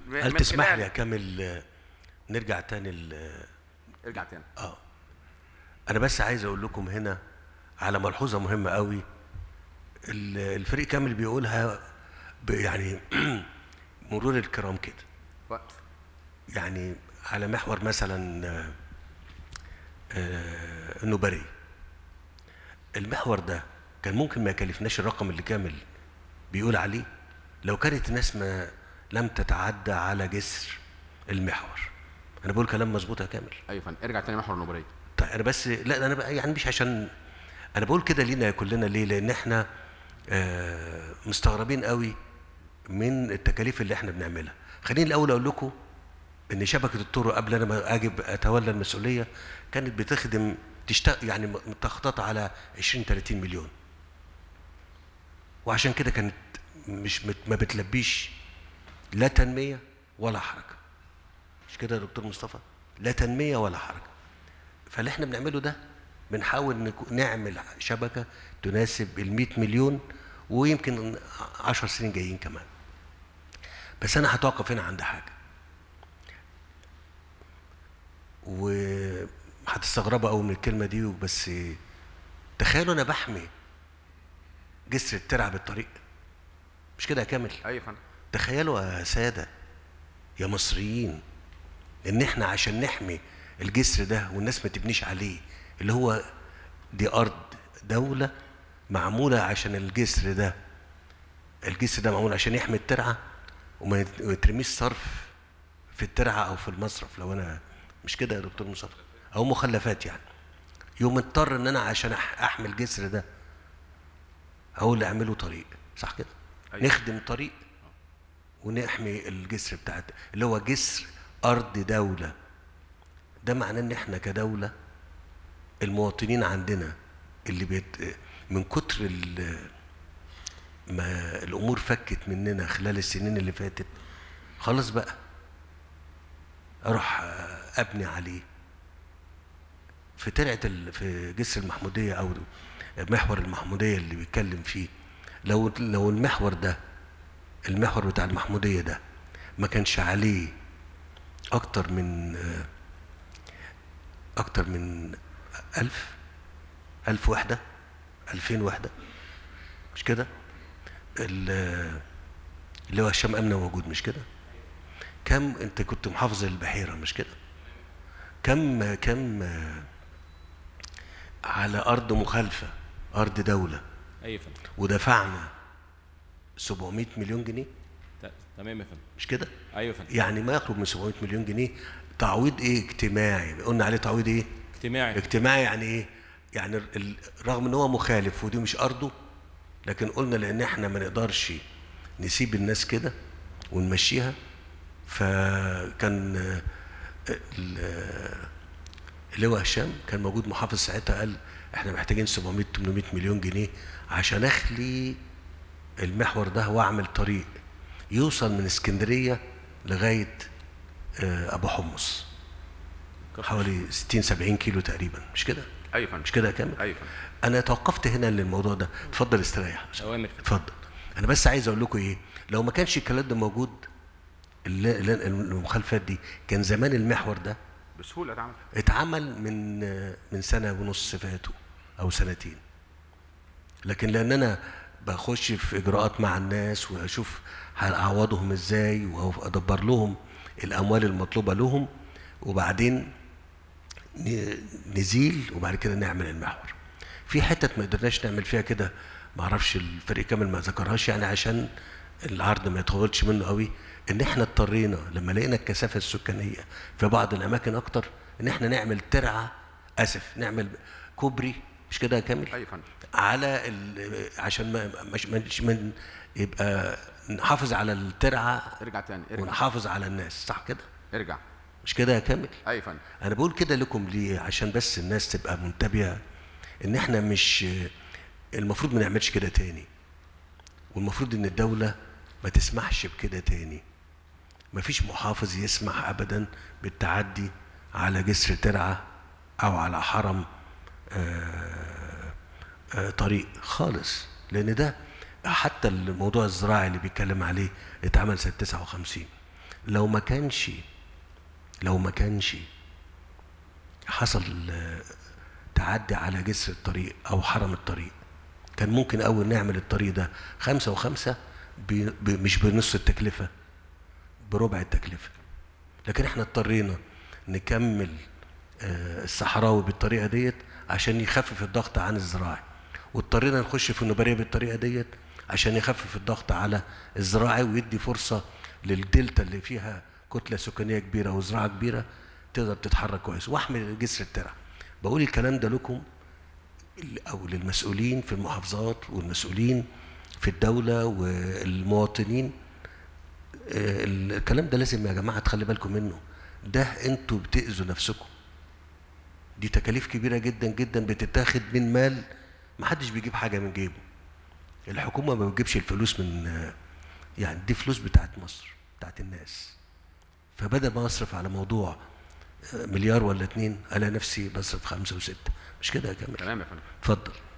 هل من تسمح خلال- لي اكمل آه، نرجع تاني ل- ارجع تاني اه انا بس عايز اقول لكم هنا على ملحوظه مهمه قوي ال- الفريق كامل بيقولها ب- يعني مرور الكرام كده وقت يعني على محور مثلا آه، آه، النوبري المحور ده كان ممكن ما يكلفناش الرقم اللي كامل بيقول عليه لو كانت الناس ما لم تتعدى على جسر المحور انا بقول كلام مظبوط يا كامل ايوه يا فندم ارجع تاني محور النوبريه طيب انا بس لا انا بقى يعني مش عشان انا بقول كده لينا كلنا ليه لان احنا آه مستغربين قوي من التكاليف اللي احنا بنعملها خليني الاول اقول لكم ان شبكه الطرق قبل انا ما اجي اتولى المسؤوليه كانت بتخدم تشتغل يعني متخططه على 20 30 مليون وعشان كده كانت مش مت- ما بتلبيش لا تنميه ولا حركه مش كده يا دكتور مصطفى لا تنميه ولا حركه فاللي احنا بنعمله ده بنحاول نكو- نعمل شبكه تناسب ال 100 مليون ويمكن 10 سنين جايين كمان بس انا هتوقف هنا عند حاجه وهتستغربوا قوي من الكلمه دي بس تخيلوا انا بحمي جسر الترع بالطريق مش كده يا كامل ايوه يا فندم تخيلوا يا سادة يا مصريين ان احنا عشان نحمي الجسر ده والناس ما تبنيش عليه اللي هو دي ارض دولة معمولة عشان الجسر ده الجسر ده معمول عشان يحمي الترعة وما يت- ما يترميش صرف في الترعة او في المصرف لو انا مش كده يا دكتور مصطفى او مخلفات يعني يوم اضطر ان انا عشان أح- احمي الجسر ده اقول اللي اعمله طريق صح كده أيوة. نخدم طريق ونحمي الجسر بتاعت اللي هو جسر ارض دوله ده معناه ان احنا كدوله المواطنين عندنا اللي بيت من كتر ال- ما الامور فكت مننا خلال السنين اللي فاتت خلاص بقى اروح آه، ابني عليه في ترعه ال- في جسر المحموديه او محور المحموديه اللي بيتكلم فيه لو لو المحور ده المحور بتاع المحموديه ده ما كانش عليه اكتر من آه، اكتر من ألف ألف وحدة ألفين وحدة مش كده ال- اللي هو هشام أمنة موجود مش كده كم أنت كنت محافظ البحيرة مش كده كم كم آه، على أرض مخالفة أرض دولة ايوه يا فندم ودفعنا 700 مليون جنيه ت- تمام يا فندم مش كده ايوه يا فندم يعني ما يقرب من 700 مليون جنيه تعويض ايه اجتماعي قلنا عليه تعويض ايه اجتماعي اجتماعي يعني ايه يعني ال- ال- رغم ان هو مخالف ودي مش ارضه لكن قلنا لان احنا ما نقدرش نسيب الناس كده ونمشيها فكان آه، ال- آه، اللواء هشام كان موجود محافظ ساعتها قال احنا محتاجين 700 800 مليون جنيه عشان اخلي المحور ده واعمل طريق يوصل من اسكندريه لغايه آه، ابو حمص حوالي 60 70 كيلو تقريبا مش كده ايوه يا فندم مش كده يا كامل ايوه يا فندم انا توقفت هنا للموضوع ده اتفضل استريح اوامر فندم. اتفضل انا بس عايز اقول لكم ايه لو ما كانش الكلام ده موجود اللي- اللي- المخالفات دي كان زمان المحور ده بسهوله اتعمل اتعمل من من سنه ونص فاتوا او سنتين لكن لان انا بخش في اجراءات مع الناس واشوف هعوضهم ازاي وادبر لهم الاموال المطلوبه لهم وبعدين ن- نزيل وبعد كده نعمل المحور في حتت ما قدرناش نعمل فيها كده ما اعرفش الفريق كامل ما ذكرهاش يعني عشان العرض ما يطولش منه قوي ان احنا اضطرينا لما لقينا الكثافه السكانيه في بعض الاماكن اكتر ان احنا نعمل ترعه اسف نعمل كوبري مش كده يا كامل ايوه يا فندم على ال- عشان ما مش مش من يبقى نحافظ على الترعه ارجع تاني ارجع ونحافظ على الناس صح كده ارجع مش كده يا كامل ايوه يا فندم انا بقول كده لكم ليه عشان بس الناس تبقى منتبهه ان احنا مش المفروض ما نعملش كده تاني والمفروض ان الدوله ما تسمحش بكده تاني مفيش محافظ يسمح ابدا بالتعدي على جسر ترعه او على حرم آه، آه، طريق خالص لان ده حتى الموضوع الزراعي اللي بيتكلم عليه اتعمل سنه 59 لو ما كانش لو ما كانش حصل آه، تعدي على جسر الطريق او حرم الطريق كان ممكن اول نعمل الطريق ده خمسة وخمسة ب- ب- مش بنص التكلفة بربع التكلفة لكن احنا اضطرينا نكمل آه، الصحراوي بالطريقة ديت عشان يخفف الضغط عن الزراعي واضطرينا نخش في النوبارية بالطريقة ديت عشان يخفف الضغط على الزراعي ويدي فرصة للدلتا اللي فيها كتلة سكانية كبيرة وزراعة كبيرة تقدر تتحرك كويس واحمل جسر الترع بقول الكلام ده لكم او للمسؤولين في المحافظات والمسؤولين في الدوله والمواطنين آه، الكلام ده لازم يا جماعه تخلي بالكم منه ده انتوا بتاذوا نفسكم دي تكاليف كبيره جدا جدا بتتاخد من مال ما حدش بيجيب حاجه من جيبه الحكومه ما بتجيبش الفلوس من آه، يعني دي فلوس بتاعت مصر بتاعت الناس فبدل ما اصرف على موضوع آه، مليار ولا اتنين الاقي نفسي بصرف خمسه وسته مش كده يا كامل تمام يا فندم اتفضل